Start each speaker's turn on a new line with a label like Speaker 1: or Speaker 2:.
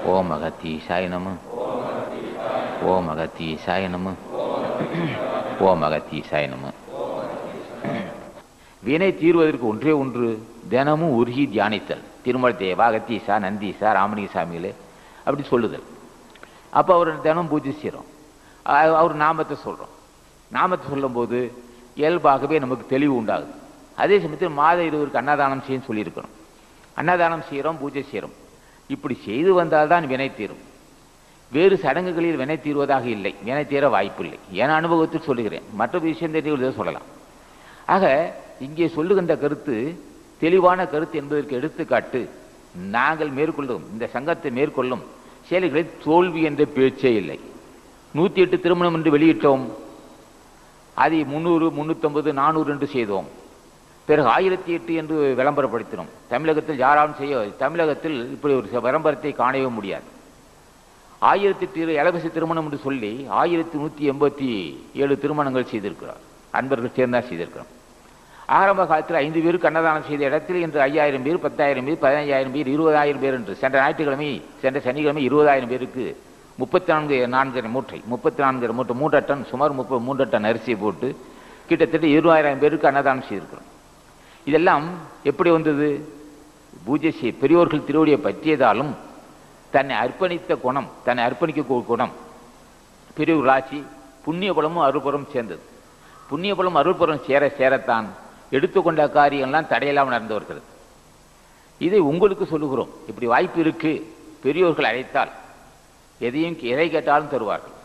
Speaker 1: ஓம் அகத்தீசாய நம ஓம் அகத்தீசாய நம ஓம் அகத்தீசாய நம வினை தீர்வதற்கு ஒன்றே ஒன்று தினமும் உருகி தியானித்தல் திருமல தேவா அகத்தீசா நந்தீசா ராமலிங்க சாமிகளே அப்படி சொல்லுதல் அப்போ அவர் தினம் பூஜை செய்கிறோம் அ- அவர் நாமத்தை சொல்கிறோம் நாமத்தை சொல்லும்போது இயல்பாகவே நமக்கு தெளிவு உண்டாகுது அதே சமயத்தில் மாத இருவருக்கு அன்னதானம் செய்யன்னு சொல்லியிருக்கிறோம் அன்னதானம் செய்கிறோம் பூஜை செய்கிறோம் இப்படி செய்து வந்தால்தான் வினை தீரும் வேறு சடங்குகளில் வினை தீர்வதாக இல்லை வினை தீர வாய்ப்பில்லை என அனுபவத்தில் சொல்லுகிறேன் மற்ற விஷயம் தெரிஞ்சு சொல்லலாம் ஆக இங்கே சொல்லுகின்ற கருத்து தெளிவான கருத்து என்பதற்கு எடுத்துக்காட்டு நாங்கள் மேற்கொள்ளும் இந்த சங்கத்தை மேற்கொள்ளும் செயல்களில் தோல்வி என்ற பேச்சே இல்லை நூற்றி எட்டு திருமணம் என்று வெளியிட்டோம் அதை முந்நூறு முந்நூற்றம்பது நானூறு என்று செய்தோம் பிறகு ஆயிரத்தி எட்டு என்று விளம்பரப்படுத்தினோம் தமிழகத்தில் யாராலும் செய்ய தமிழகத்தில் இப்படி ஒரு விளம்பரத்தை காணவே முடியாது ஆயிரத்தி எட்டு இலவச திருமணம் என்று சொல்லி ஆயிரத்தி நூற்றி எண்பத்தி ஏழு திருமணங்கள் செய்திருக்கிறார் அன்பர்கள் சேர்ந்தா செய்திருக்கிறோம் ஆரம்ப காலத்தில் ஐந்து பேருக்கு அன்னதானம் செய்த இடத்தில் இன்று ஐயாயிரம் பேர் பத்தாயிரம் பேர் பதினைஞ்சாயிரம் பேர் இருபதாயிரம் பேர் என்று சென்ற ஞாயிற்றுக்கிழமை சென்ற சனிக்கிழமை இருபதாயிரம் பேருக்கு முப்பத்தி நான்கு நான்கரை மூட்டை முப்பத்தி நான்கரை மூட்டை மூன்றரை டன் சுமார் முப்பது மூன்றரை டன் அரிசியை போட்டு கிட்டத்தட்ட இருபதாயிரம் பேருக்கு அன்னதானம் செய்திருக்கிறோம் இதெல்லாம் எப்படி வந்தது பூஜை செய் பெரியோர்கள் திருவடியை பற்றியதாலும் தன்னை அர்ப்பணித்த குணம் தன்னை அர்ப்பணிக்க குணம் பெரியோர் ஆட்சி புண்ணிய பலமும் அருள்புறம் சேர்ந்தது புண்ணிய பலம் அருள்புறம் சேர சேரத்தான் எடுத்துக்கொண்ட காரியங்கள்லாம் தடையில்லாமல் நடந்து வருகிறது இதை உங்களுக்கு சொல்லுகிறோம் இப்படி வாய்ப்பு இருக்கு பெரியோர்கள் அழைத்தால் எதையும் எதை கேட்டாலும் தருவார்கள்